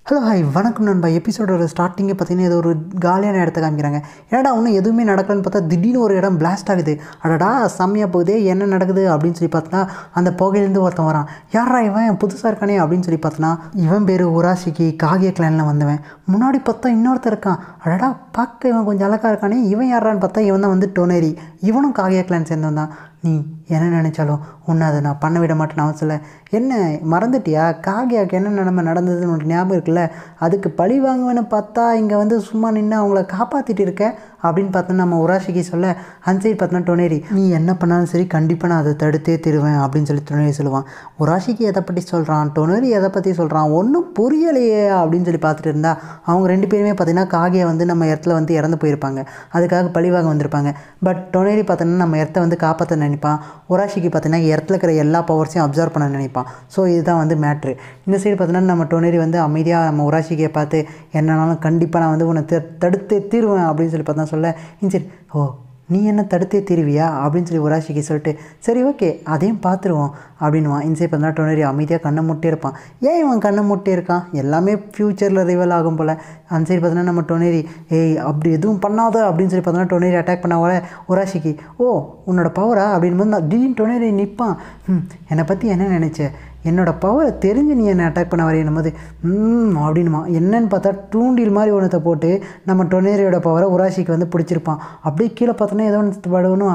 hello hi வணக்கம் நண்பா எபிசோடோட ஸ்டார்டிங்கே பார்த்தீங்கன்னா ஏதோ ஒரு காலியான இடத்த காமிக்கிறாங்க என்னடா ஒன்றும் எதுவுமே நடக்கலன்னு பார்த்தா திடீர்னு ஒரு இடம் பிளாஸ்ட் ஆகுது அடடா செம்மையாக போகுதே என்ன நடக்குது அப்படின்னு சொல்லி பார்த்தோன்னா அந்த புகையிலேருந்து ஒருத்தன் வரான் யாரா இவன் புதுசாக இருக்கானே அப்படின்னு சொல்லி பார்த்தோன்னா இவன் பேர் உராசிக்கு காகிய கிளானில் வந்தவன் முன்னாடி பார்த்தா இன்னொருத்தர் இருக்கான் அடடா பார்க்க இவன் கொஞ்சம் அழகாக இருக்கானே இவன் யாரான்னு பார்த்தா இவன் தான் வந்து டொனேரி இவனும் காகிய கிளான் சேர்ந்தவன் தான் நீ என்ன நினச்சாலும் உன்னை அதை நான் பண்ண விட மாட்டேன்னு அவசியம் இல்லை என்ன மறந்துட்டியா காகியாவுக்கு என்ன நிலைமை நடந்ததுன்னு உனக்கு ஞாபகம் இருக்குல்ல அதுக்கு பழி வாங்குவேன்னு பார்த்தா இங்கே வந்து சும்மா நின்று அவங்கள காப்பாற்றிட்டு இருக்க அப்படின்னு பார்த்தா நம்ம உராஷிக்கு சொல்ல அந்த சைடு பார்த்தோன்னா டொனேரி நீ என்ன பண்ணாலும் சரி கண்டிப்பாக நான் அதை தடுத்தே தருவேன் அப்படின்னு சொல்லி டொனேரி சொல்லுவான் உராஷிக்கு எதை பற்றி சொல்கிறான் டொனேரி எதை பற்றி சொல்கிறான் ஒன்றும் புரியலையே அப்படின்னு சொல்லி பார்த்துட்டு இருந்தா அவங்க ரெண்டு பேருமே பார்த்தீங்கன்னா காகியா வந்து நம்ம இடத்துல வந்து இறந்து போயிருப்பாங்க அதுக்காக பழிவாங்க வந்திருப்பாங்க பட் டொனேரி பார்த்தோன்னா நம்ம இடத்த வந்து காப்பாற்ற நினைப்பான் உராஷிக்கு பார்த்தீங்கன்னா இடத்துல இருக்கிற எல்லா பவர்ஸையும் அப்சர்வ் பண்ண நினைப்பான் ஸோ இதுதான் வந்து மேட்ரு இந்த சைடு பார்த்தீங்கன்னா நம்ம டொனேரி வந்து அமைதியாக நம்ம உராஷிக்கியை பார்த்து என்னன்னாலும் கண்டிப்பாக நான் வந்து உன்னை த- தடுத்தே தீருவேன் அப்படின்னு சொல்லி பார்த்தா சொல்ல இந்த சரி ஓ நீ என்ன தடுத்தே தீருவியா அப்படின்னு சொல்லி உராஷிக்கு சொல்லிட்டு சரி ஓகே அதையும் பார்த்துருவோம் அப்படின்வான் இன்சைட் பார்த்தா டொனேரி அமைதியாக கண்ணை மூட்டே இருப்பான் ஏன் இவன் கண்ணை மூட்டே இருக்கான் எல்லாமே ஃப்யூச்சரில் ரிவல் ஆகும் போல் அந்த சைடு பார்த்தோன்னா நம்ம டொனேரி ஏய் அப்படி எதுவும் பண்ணாத அப்படின்னு சொல்லி பார்த்தோன்னா டொனேரி அட்டாக் பண்ண போல உராஷிக்கு ஓ உன்னோட பவரா அப்படின்னு போது நான் திடீர்னு டொனேரி நிற்பான் ம் என்னை பற்றி என்ன நினச்ச என்னோட பவரை தெரிஞ்சு நீ என்னை அட்டாக் பண்ண வரையும் போது ம் அப்படின்னுமா என்னன்னு பார்த்தா தூண்டில் மாதிரி ஒன்றத்தை போட்டு நம்ம டொனேரியோட பவரை உராஷிக்கு வந்து பிடிச்சிருப்பான் அப்படியே கீழே பார்த்தோன்னா ஏதோ ஒன்று படுவனும்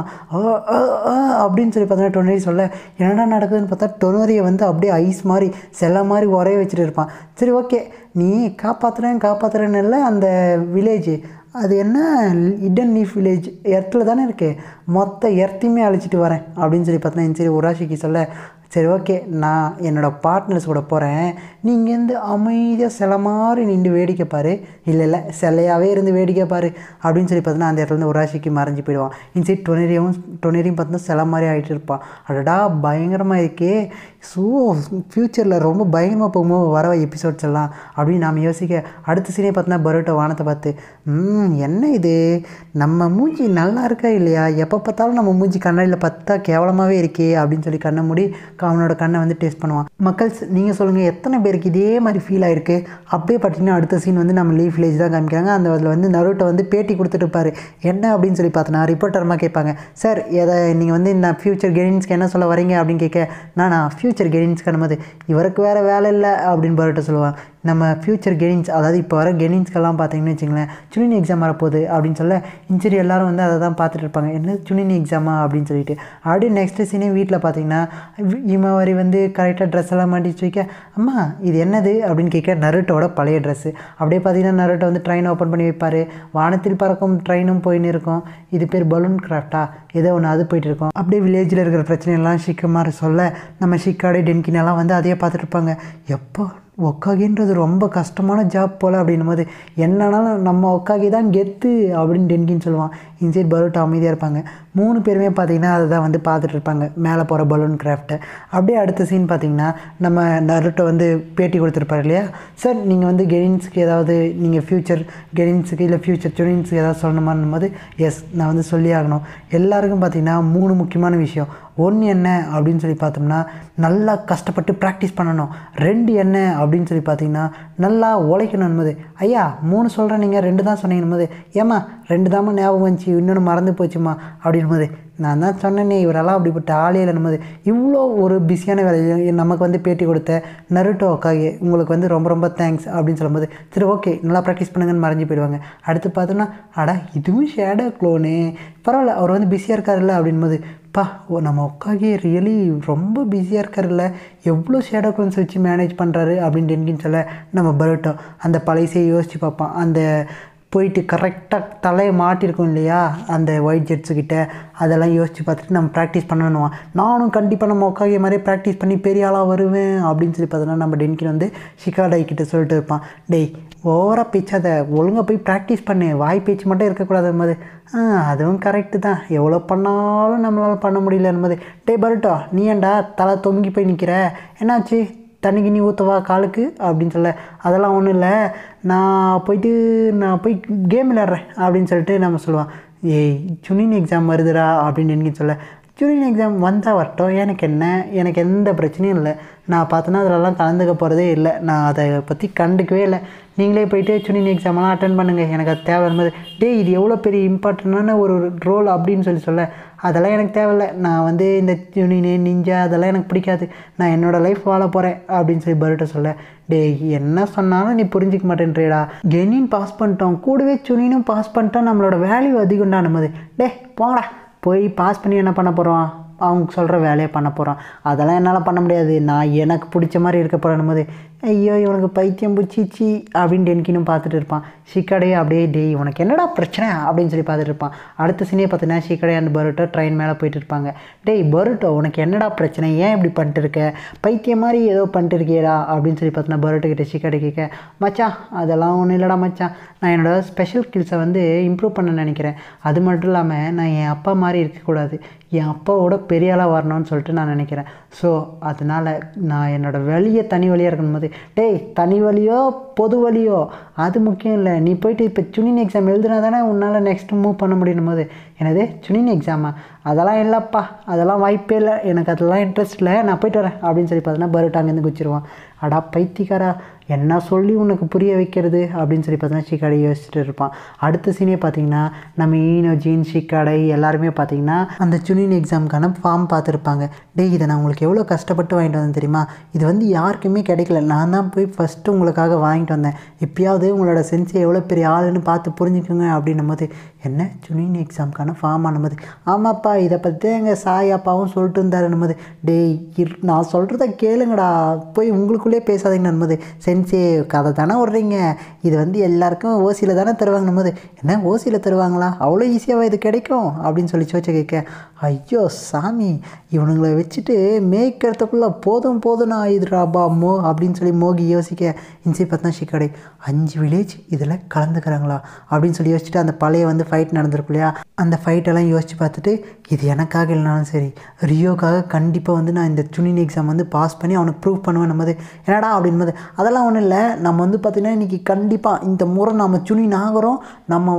அப்படின்னு சொல்லி பார்த்தோன்னா டொனேரி சொல்ல என்னடா நடக்குதுன்னு பார்த்தா டொனேரியை வந்து அப்படியே ஐஸ் மாதிரி செல்ல மாதிரி உரைய வச்சுட்டு இருப்பான் சரி ஓகே நீ காப்பாற்றுறேன் காப்பாற்றுறேன்னு இல்லை அந்த வில்லேஜ் அது என்ன இடன் லீஃப் வில்லேஜ் எர்த்தில் தானே இருக்கு மொத்த எர்த்தையுமே அழைச்சிட்டு வரேன் அப்படின்னு சொல்லி பார்த்தா சரி உராஷிக்கு சொல்ல சரி ஓகே நான் என்னோடய பார்ட்னர்ஸ் கூட போகிறேன் நீ இங்கேருந்து அமைதியாக சில மாதிரி நின்று வேடிக்கை பாரு இல்லை இல்லை சிலையாகவே இருந்து வேடிக்கை பாரு அப்படின்னு சொல்லி பார்த்தோன்னா அந்த இடத்துல இருந்து உராஷிக்கு மறைஞ்சு போயிடுவான் இன்சைட் டொனேரியும் டொனேரியும் பார்த்தோன்னா சில மாதிரி ஆகிட்டு இருப்பான் அடடா பயங்கரமாக இருக்கே ஸோ ஃப்யூச்சரில் ரொம்ப பயங்கரமாக போகும்போது வர எபிசோட்ஸ் எல்லாம் அப்படின்னு நாம் யோசிக்க அடுத்த சீனே பார்த்தோன்னா பரோட்டோ வானத்தை பார்த்து ம் என்ன இது நம்ம மூஞ்சி நல்லா இருக்கா இல்லையா எப்போ பார்த்தாலும் நம்ம மூஞ்சி கண்ணாடியில் பார்த்தா கேவலமாகவே இருக்கே அப்படின்னு சொல்லி கண்ணை மூடி அவனோட கண்ணை வந்து டேஸ்ட் பண்ணுவான் மக்கள்ஸ் நீங்கள் சொல்லுங்கள் எத்தனை பேருக்கு இதே மாதிரி ஃபீல் ஆயிருக்கு அப்படியே பார்த்தீங்கன்னா அடுத்த சீன் வந்து நம்ம லீஃப் வில்லேஜ் தான் காமிக்கிறாங்க அந்த அதில் வந்து நருட்டை வந்து பேட்டி கொடுத்துட்டு இருப்பாரு என்ன அப்படின்னு சொல்லி பார்த்தோன்னா ரிப்போர்ட்டர்மா கேட்பாங்க சார் எதை நீங்கள் வந்து இந்த ஃப்யூச்சர் கெயின்ஸ்க்கு என்ன சொல்ல வரீங்க அப்படின்னு கேட்க நானா ஃப்யூச்சர் கெயின்ஸ்க்கு போது இவருக்கு வேறு வேலை இல்லை அப்படின்னு பரோட்ட சொல்லுவான் நம்ம ஃப்யூச்சர் கெயின்ஸ் அதாவது இப்போ வர கெயின்ஸ்க்கெல்லாம் பார்த்தீங்கன்னு வச்சுங்களேன் சுனினி எக்ஸாம் வரப்போகுது அப்படின்னு சொல்ல இன்சரி எல்லாரும் வந்து அதை தான் பார்த்துட்டு இருப்பாங்க என்ன சுனினி எக்ஸாமா அப்படின்னு சொல்லிட்டு அப்படியே நெக்ஸ்ட் சீனே வீட்டில் பார்த்தீங்கன்னா வி- இவன் வரி வந்து கரெக்டாக ட்ரெஸ் எல்லாம் மாட்டிச்சு வைக்க அம்மா இது என்னது அப்படின்னு கேட்க நருட்டோட பழைய ட்ரெஸ்ஸு அப்படியே பார்த்தீங்கன்னா நருட்டை வந்து ட்ரெயின் ஓப்பன் பண்ணி வைப்பார் வானத்தில் பறக்கும் ட்ரெயினும் போயின்னு இருக்கும் இது பேர் பலூன் கிராஃப்டா ஏதோ ஒன்று அது போயிட்டு இருக்கும் அப்படியே வில்லேஜில் இருக்கிற பிரச்சனையெல்லாம் ஷிக்கமாரி சொல்ல நம்ம ஷிக்காடு டென்கின் எல்லாம் வந்து அதையே பார்த்துட்டு இருப்பாங்க எப்போ ஒக்காகின்றது ரொம்ப கஷ்டமான ஜாப் போல் அப்படின்னும் போது என்னன்னாலும் நம்ம ஒக்காகி தான் கெத்து அப்படின்னு டென்கின்னு சொல்லுவான் இன்சைட் பலூட்டை அமைதியாக இருப்பாங்க மூணு பேருமே பார்த்தீங்கன்னா அதை தான் வந்து பார்த்துட்டு இருப்பாங்க மேலே போகிற பலூன் கிராஃப்ட்டை அப்படியே அடுத்த சீன் பார்த்தீங்கன்னா நம்ம நருட்டை வந்து பேட்டி கொடுத்துருப்பாரு இல்லையா சார் நீங்கள் வந்து கெரின்ஸுக்கு ஏதாவது நீங்கள் ஃப்யூச்சர் கெரின்ஸுக்கு இல்லை ஃப்யூச்சர் சுனின்ஸுக்கு ஏதாவது சொல்லணுமான்னும் போது எஸ் நான் வந்து சொல்லி ஆகணும் எல்லாருக்கும் பார்த்தீங்கன்னா மூணு முக்கியமான விஷயம் ஒன்று என்ன அப்படின்னு சொல்லி பார்த்தோம்னா நல்லா கஷ்டப்பட்டு ப்ராக்டிஸ் பண்ணணும் ரெண்டு என்ன அப்படின்னு சொல்லி பார்த்தீங்கன்னா நல்லா உழைக்கணும் என்பது ஐயா மூணு சொல்கிறேன் நீங்கள் ரெண்டு தான் சொன்னீங்கன்னு போது ஏம்மா ரெண்டு தாம்மா ஞாபகம் வந்துச்சு இன்னொன்று மறந்து போச்சுமா அப்படின்னும் போது நான் தான் சொன்னேனே இவரெல்லாம் அப்படிப்பட்ட ஆளே இல்லைன்னு இவ்வளோ ஒரு பிஸியான வேலையை நமக்கு வந்து பேட்டி கொடுத்த நருட்டோ அக்காகே உங்களுக்கு வந்து ரொம்ப ரொம்ப தேங்க்ஸ் அப்படின்னு சொல்லும்போது சரி ஓகே நல்லா ப்ராக்டிஸ் பண்ணுங்கன்னு மறைஞ்சு போயிடுவாங்க அடுத்து பார்த்தோன்னா அடா இதுவும் ஷேடோ க்ளோனு பரவாயில்ல அவர் வந்து பிஸியாக இருக்காருல்ல அப்படின்போது பா ஓ நம்ம உட்காகி ரியலி ரொம்ப பிஸியாக இருக்காருல்ல எவ்வளோ ஷேடோ க்ளோன்ஸ் வச்சு மேனேஜ் பண்ணுறாரு அப்படின்னு டென்கின்னு சொல்ல நம்ம பரோட்டோ அந்த பழைசையை யோசித்து பார்ப்பான் அந்த போயிட்டு கரெக்டாக தலையை மாட்டிருக்கும் இல்லையா அந்த ஒயிட் ஜெட்ஸுக்கிட்ட அதெல்லாம் யோசித்து பார்த்துட்டு நம்ம ப்ராக்டிஸ் பண்ணணுவான் நானும் கண்டிப்பாக நம்ம உட்காகிய மாதிரியே ப்ராக்டிஸ் பண்ணி பெரிய ஆளாக வருவேன் அப்படின்னு சொல்லி பார்த்தோன்னா நம்ம டென்கின் வந்து ஷிகாடாய் கிட்ட சொல்லிட்டு இருப்பான் டேய் ஓவராக பேச்சாத ஒழுங்காக போய் ப்ராக்டிஸ் பண்ணு வாய் பேச்சு மட்டும் இருக்கக்கூடாது மாதிரி ஆ அதுவும் கரெக்டு தான் எவ்வளோ பண்ணாலும் நம்மளால் பண்ண முடியல என்பது டே பரட்டோ நீ ஏன்டா தலை தொங்கி போய் நிற்கிற என்னாச்சு தண்ணிக்கு நீ ஊற்றவா காலுக்கு அப்படின்னு சொல்ல அதெல்லாம் ஒன்றும் இல்லை நான் போயிட்டு நான் போய் கேம் விளையாடுறேன் அப்படின்னு சொல்லிட்டு நம்ம சொல்லுவான் ஏய் சுனின் எக்ஸாம் வருதுடா அப்படின்னு எனக்கு சொல்ல ஜூனியர் எக்ஸாம் வந்தால் வரட்டும் எனக்கு என்ன எனக்கு எந்த பிரச்சனையும் இல்லை நான் பார்த்தோன்னா அதிலலாம் கலந்துக்க போகிறதே இல்லை நான் அதை பற்றி கண்டுக்கவே இல்லை நீங்களே போயிட்டு ஜூனியர் எக்ஸாம்லாம் அட்டன் பண்ணுங்கள் எனக்கு அது தேவை வரும்போது டேய் இது எவ்வளோ பெரிய இம்பார்ட்டண்டான ஒரு ரோல் அப்படின்னு சொல்லி சொல்ல அதெல்லாம் எனக்கு தேவையில்ல நான் வந்து இந்த ஜூனியர் நிஞ்சா அதெல்லாம் எனக்கு பிடிக்காது நான் என்னோடய லைஃப் வாழ போகிறேன் அப்படின்னு சொல்லி பருட்ட சொல்ல டேய் என்ன சொன்னாலும் நீ புரிஞ்சிக்க மாட்டேன்றேடா கெனின் பாஸ் பண்ணிட்டோம் கூடவே சுனினும் பாஸ் பண்ணிட்டோம் நம்மளோட வேல்யூ அதிகம்டா நம்மது டேய் போங்கடா போய் பாஸ் பண்ணி என்ன பண்ண போகிறோம் அவங்க சொல்கிற வேலையை பண்ண போகிறான் அதெல்லாம் என்னால் பண்ண முடியாது நான் எனக்கு பிடிச்ச மாதிரி இருக்க போகிறேன் போது ஐயோ இவனுக்கு பைத்தியம் பிடிச்சிச்சி அப்படின்னு டென்கினும் பார்த்துட்டு இருப்பான் ஷிக்கடே அப்படியே டேய் உனக்கு என்னடா பிரச்சனை அப்படின்னு சொல்லி பார்த்துட்டு இருப்பான் அடுத்த சீனே பார்த்தீங்கன்னா ஷிக்கடே அண்ட் பருட்டோ ட்ரெயின் மேலே போயிட்டு இருப்பாங்க டேய் பருட்டோ உனக்கு என்னடா பிரச்சனை ஏன் இப்படி பண்ணிட்டு இருக்க பைத்தியம் மாதிரி ஏதோ பண்ணிட்டு இருக்கியடா அப்படின்னு சொல்லி பார்த்தீங்கன்னா பருட்டோ கிட்ட ஷிக்கடை கேட்க மச்சான் அதெல்லாம் ஒன்றும் இல்லைடா மச்சான் நான் என்னோட ஸ்பெஷல் ஸ்கில்ஸை வந்து இம்ப்ரூவ் பண்ண நினைக்கிறேன் அது மட்டும் இல்லாமல் நான் என் அப்பா மாதிரி இருக்கக்கூடாது என் அப்பாவோட பெரிய ஆளாக வரணும்னு சொல்லிட்டு நான் நினைக்கிறேன் ஸோ அதனால் நான் என்னோடய வழியை தனி வழியாக இருக்கணும் போது டேய் தனி வழியோ பொது வழியோ அது முக்கியம் இல்லை நீ போயிட்டு இப்போ சுனின் எக்ஸாம் எழுதுனா தானே உன்னால் நெக்ஸ்ட் மூவ் பண்ண முடியும் போது என்னது சுனின் எக்ஸாமா அதெல்லாம் இல்லைப்பா அதெல்லாம் வாய்ப்பே இல்லை எனக்கு அதெல்லாம் இன்ட்ரெஸ்ட் இல்லை நான் போயிட்டு வரேன் அப்படின்னு சொல்லி பார்த்தோன்னா பரோட்டா அங்கேருந்து குச்சிருவான் அடா பைத்தியக்காரா என்ன சொல்லி உனக்கு புரிய வைக்கிறது அப்படின்னு சொல்லி பார்த்தோன்னா ஷிக்காடை யோசிச்சுட்டு இருப்பான் அடுத்த சீனே பார்த்தீங்கன்னா நம்ம ஈனோ ஜீன் ஷிக்காடை எல்லாருமே பார்த்தீங்கன்னா அந்த சுனின் எக்ஸாமுக்கான ஃபார்ம் பார்த்துருப்பாங்க டேய் இதை நான் உங்களுக்கு எவ்வளோ கஷ்டப்பட்டு வாங்கிட்டு வந்தேன் தெரியுமா இது வந்து யாருக்குமே கிடைக்கல நான் தான் போய் ஃபஸ்ட்டு உங்களுக்காக வாங்கிட்டு வந்தேன் எப்பயாவது உங்களோட சென்ஸை எவ்வளோ பெரிய ஆளுன்னு பார்த்து புரிஞ்சுக்கோங்க அப்படின்னும் போது என்ன சுனின் எக்ஸாமுக்கான ஃபார்ம் ஆனும்போது ஆமாப்பா இதை பற்றி எங்கள் சாய் அப்பாவும் சொல்லிட்டு இருந்தாருன்னும் போது டேய் இர் நான் சொல்கிறத கேளுங்கடா போய் உங்களுக்குள்ளே பேசாதீங்கன்னு போது சென்சே கதை தானே விட்றீங்க இது வந்து எல்லாருக்கும் ஓசியில் தானே தருவாங்கன்னும் போது என்ன ஓசியில் தருவாங்களா அவ்வளோ ஈஸியாகவா இது கிடைக்கும் அப்படின்னு சொல்லி சோச்ச கேட்க ஐயோ சாமி இவனுங்களை வச்சுட்டு மேய்க்கிறதுக்குள்ளே போதும் போதும் நான் இதுராபா மோ அப்படின்னு சொல்லி மோகி யோசிக்க இன்சி பார்த்தா ஷிக்கடை அஞ்சு வில்லேஜ் இதில் கலந்துக்கிறாங்களா அப்படின்னு சொல்லி யோசிச்சுட்டு அந்த பழைய வந்து ஃபைட் நடந்திருக்கும் இல்லையா அந்த ஃபைட்டெல்லாம் யோசித்து பார்த்துட்டு இது எனக்காக இல்லைனாலும் சரி ரியோக்காக கண்டிப்பாக வந்து நான் இந்த சுனின் எக்ஸாம் வந்து பாஸ் பண்ணி அவனுக்கு ப்ரூவ் பண்ணுவேன் நம்ம என்னடா அப்படின்போது அதெல்லாம் ஒன்றும் இல்லை நம்ம வந்து பார்த்திங்கன்னா இன்றைக்கி கண்டிப்பாக இந்த முறை நம்ம சுனின் ஆகிறோம் நம்ம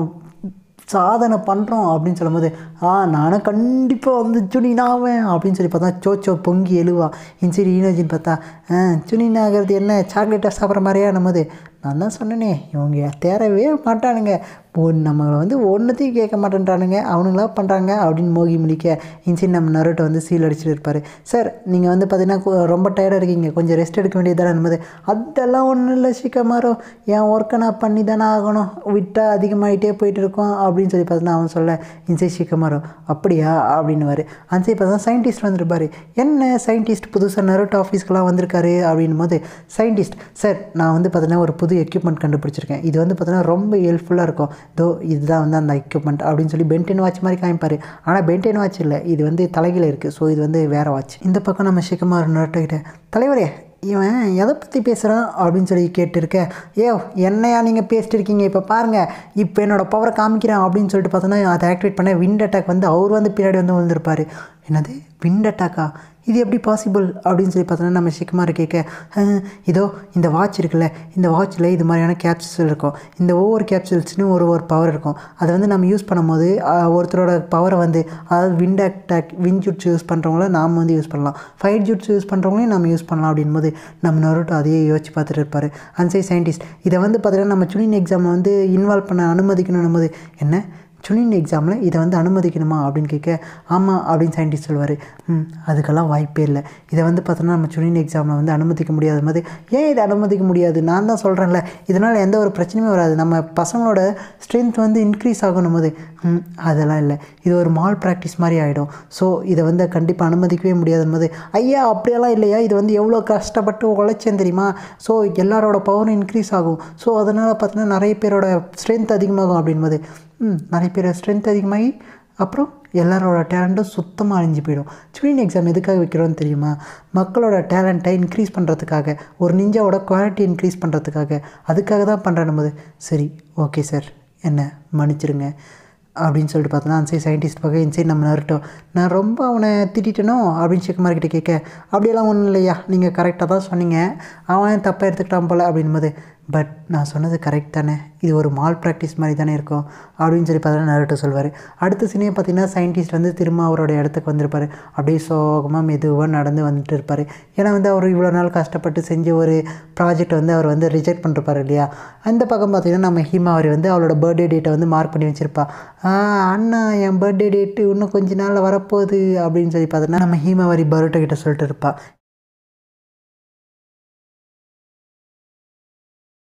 சாதனை பண்ணுறோம் அப்படின்னு சொல்லும்போது ஆ நானும் கண்டிப்பாக வந்து சுனினாவேன் அப்படின்னு சொல்லி பார்த்தா சோச்சோ பொங்கி எழுவா இன்சரி ஈனோஜின்னு பார்த்தா ஆ சுனின் ஆகிறது என்ன சாக்லேட்டாக சாப்பிட்ற மாதிரியா நம்மது நான் தான் சொன்னேனே இவங்க தேரவே மாட்டானுங்க ஒன் நம்மளை வந்து ஒன்றுத்தையும் கேட்க மாட்டேன்றானுங்க அவனுங்களா பண்ணுறாங்க அப்படின்னு மோகி முடிக்க இன்சின் நம்ம நருட்டை வந்து சீல் அடிச்சுட்டு இருப்பார் சார் நீங்கள் வந்து பார்த்தீங்கன்னா ரொம்ப டயர்டாக இருக்கீங்க கொஞ்சம் ரெஸ்ட் எடுக்க வேண்டியதானே என்பது அதெல்லாம் ஒன்றும் இல்லை சிக்கமாரோ என் ஒர்க்கை நான் பண்ணி தானே ஆகணும் விட்டால் அதிகமாகிட்டே போயிட்டு இருக்கோம் அப்படின்னு சொல்லி பார்த்தீங்கன்னா அவன் சொல்ல இன்சை சிக்கமாரோ அப்படியா அப்படின்னுவார் அன்சை பார்த்தா சயின்டிஸ்ட் வந்திருப்பாரு என்ன சயின்டிஸ்ட் புதுசாக நருட்டோ ஆஃபீஸ்க்கெலாம் வந்திருக்காரு அப்படின்னும் போது சயின்டிஸ்ட் சார் நான் வந்து பார்த்தீங்கன்னா ஒரு புது எக்யூப்மெண்ட் கண்டுபிடிச்சிருக்கேன் இது வந்து பார்த்தீங்கன்னா ரொம்ப ஹெல்ப்ஃபுல்லாக இருக்கும் தோ இதுதான் வந்து அந்த எக்யூப்மெண்ட் அப்படின்னு சொல்லி பென்டென் வாட்ச் மாதிரி காமிப்பார் ஆனால் பென்டென் வாட்ச் இல்லை இது வந்து தலையில் இருக்குது ஸோ இது வந்து வேறு வாட்ச் இந்த பக்கம் நம்ம சிக்கமார் நட்டுக்கிட்ட தலைவரே இவன் எதை பற்றி பேசுகிறான் அப்படின்னு சொல்லி கேட்டிருக்க ஏ என்னையா நீங்கள் பேசிட்டு இருக்கீங்க இப்போ பாருங்கள் இப்போ என்னோடய பவரை காமிக்கிறேன் அப்படின்னு சொல்லிட்டு பார்த்தோன்னா அதை ஆக்டிவேட் பண்ண விண்ட் அட்டாக் வந்து அவர் வந்து பின்னாடி வந்து விழுந்திருப்பார் என்னது விண்ட் அட்டாக்கா இது எப்படி பாசிபிள் அப்படின்னு சொல்லி பார்த்தோன்னா நம்ம சிக்கமார் கேட்க "அஹ், இதோ இந்த வாட்ச் இருக்குல்ல இந்த வாட்சில் இது மாதிரியான கேப்சூல் இருக்கும் இந்த ஒவ்வொரு கேப்சூல்ஸ்னு ஒரு ஒரு பவர் இருக்கும் அதை வந்து நம்ம யூஸ் பண்ணும்போது அஹ், ஒருத்தரோட பவரை வந்து அதாவது விண்ட் அட்டாக் விண்ட் ஜூட்ஸ் யூஸ் பண்ணுறவங்கள நாம் வந்து யூஸ் பண்ணலாம் ஃபைட் ஜூட்ஸ் யூஸ் பண்ணுறவங்களையும் நம்ம யூஸ் பண்ணலாம் அப்படின்போது நம்ம நருட்டோ அதையே யோசிச்சு பார்த்துட்டு இருப்பார் அன்சை சயின்டிஸ்ட் இதை வந்து பார்த்தீங்கன்னா நம்ம சுனின் எக்ஸாமில் வந்து இன்வால்வ் பண்ண அனுமதிக்கணும் போது என்ன சுனின் எக்ஸாமில் இதை வந்து அனுமதிக்கணுமா அப்படின்னு கேட்க ஆமாம் அப்படின்னு சயின்டிஸ்ட் சொல்லுவார் ம் அதுக்கெல்லாம் வாய்ப்பே இல்லை இதை வந்து பார்த்தோன்னா நம்ம சுனின் எக்ஸாமில் வந்து அனுமதிக்க முடியாத மாதிரி ஏன் இதை அனுமதிக்க முடியாது நான் தான் சொல்கிறேன்ல இதனால் எந்த ஒரு பிரச்சனையுமே வராது நம்ம பசங்களோட ஸ்ட்ரென்த் வந்து இன்க்ரீஸ் ஆகணும் போது ம் அதெல்லாம் இல்லை இது ஒரு மால் ப்ராக்டிஸ் மாதிரி ஆகிடும் ஸோ இதை வந்து கண்டிப்பாக அனுமதிக்கவே முடியாது போது ஐயா அப்படியெல்லாம் இல்லையா இது வந்து எவ்வளோ கஷ்டப்பட்டு உழைச்சேன் தெரியுமா ஸோ எல்லாரோட பவரும் இன்க்ரீஸ் ஆகும் ஸோ அதனால் பார்த்தீங்கன்னா நிறைய பேரோட ஸ்ட்ரென்த் அதிகமாகும் அப்படின்போது ம் நிறைய பேர் ஸ்ட்ரென்த் அதிகமாகி அப்புறம் எல்லாரோட டேலண்ட்டும் சுத்தமாக அழிஞ்சு போயிடும் சுவின் எக்ஸாம் எதுக்காக வைக்கிறோன்னு தெரியுமா மக்களோட டேலண்ட்டை இன்க்ரீஸ் பண்ணுறதுக்காக ஒரு நிஞ்சாவோட குவாலிட்டி இன்க்ரீஸ் பண்ணுறதுக்காக அதுக்காக தான் பண்ணுறேன் போது சரி ஓகே சார் என்ன மன்னிச்சிருங்க அப்படின்னு சொல்லிட்டு பார்த்தோன்னா அந்த சைட் சயின்டிஸ்ட் பக்கம் இந்த சைடு நம்ம நருட்டோம் நான் ரொம்ப அவனை திட்டிட்டனோ அப்படின்னு சிக்கமார் கிட்ட கேட்க அப்படியெல்லாம் ஒன்றும் இல்லையா நீங்கள் கரெக்டாக தான் சொன்னீங்க அவன் தப்பாக எடுத்துக்கிட்டான் போல் அப்படின்போது பட் நான் சொன்னது கரெக்ட் தானே இது ஒரு மால் ப்ராக்டிஸ் மாதிரி தானே இருக்கும் அப்படின்னு சொல்லி பார்த்தா நருட்டோ சொல்வார் அடுத்த சீனியை பார்த்தீங்கன்னா சயின்டிஸ்ட் வந்து திரும்ப அவரோட இடத்துக்கு வந்திருப்பார் அப்படியே சோகமாக மெதுவாக நடந்து வந்துட்டு இருப்பார் ஏன்னா வந்து அவர் இவ்வளோ நாள் கஷ்டப்பட்டு செஞ்ச ஒரு ப்ராஜெக்ட் வந்து அவர் வந்து ரிஜெக்ட் பண்ணிருப்பார் இல்லையா அந்த பக்கம் பார்த்தீங்கன்னா நம்ம ஹீமாவரி வந்து அவளோட பர்த்டே டேட்டை வந்து மார்க் பண்ணி வச்சுருப்பா அண்ணா என் பர்த்டே டேட்டு இன்னும் கொஞ்ச நாளில் வரப்போகுது அப்படின்னு சொல்லி பார்த்தோன்னா நம்ம ஹீமாவரி பரோட்டோ கிட்ட சொல்லிட்டு இருப்பா